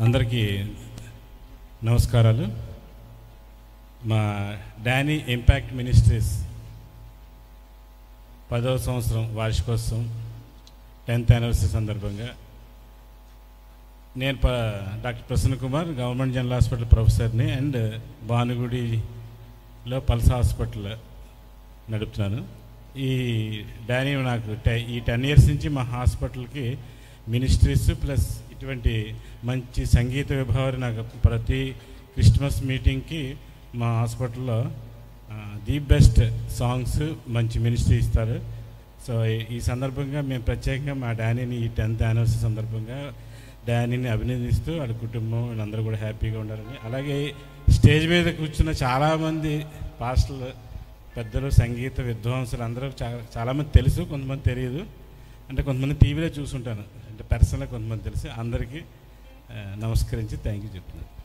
అందరికీ నమస్కారాలు మా డానీ ఇంపాక్ట్ మినిస్ట్రీస్ పదవ సంవత్సరం వార్షికోత్సవం టెన్త్ యానివర్సరీ సందర్భంగా నేను ప doctor Prasanna Kumar government general hospital ప్రొఫెసర్ని అండ్ భానుగుడిలో పల్స్ హాస్పిటల్ నడుపుతున్నాను ఈ డానీ నాకు టె- ఈ టెన్ ఇయర్స్ నుంచి మా హాస్పిటల్కి మినిస్ట్రీస్ ప్లస్ ఇటువంటి మంచి సంగీత విభావాలు నాకు ప్రతి క్రిస్మస్ మీటింగ్కి మా హాస్పిటల్లో ది బెస్ట్ సాంగ్స్ మంచి మినిస్ట్రీ ఇస్తారు సో ఈ- ఈ సందర్భంగా మేము ప్రత్యేకంగా మా డానీని ఈ టెన్త్ యానివర్సరీ సందర్భంగా డానీని అభినందిస్తూ వాళ్ళ కుటుంబం వీళ్ళందరూ కూడా హ్యాపీగా ఉండాలని అలాగే స్టేజ్ మీద కూర్చున్న చాలామంది పాస్టర్లు పెద్దలు సంగీత విద్వాంసులు అందరూ చాలా చాలామంది తెలుసు కొంతమంది తెలియదు అంటే కొంతమంది టీవీలో చూసుంటాను అంటే పర్సనల్గా కొంతమంది తెలుసు అందరికీ ఆ, నమస్కరించి థ్యాంక్ యూ చెప్తున్నాను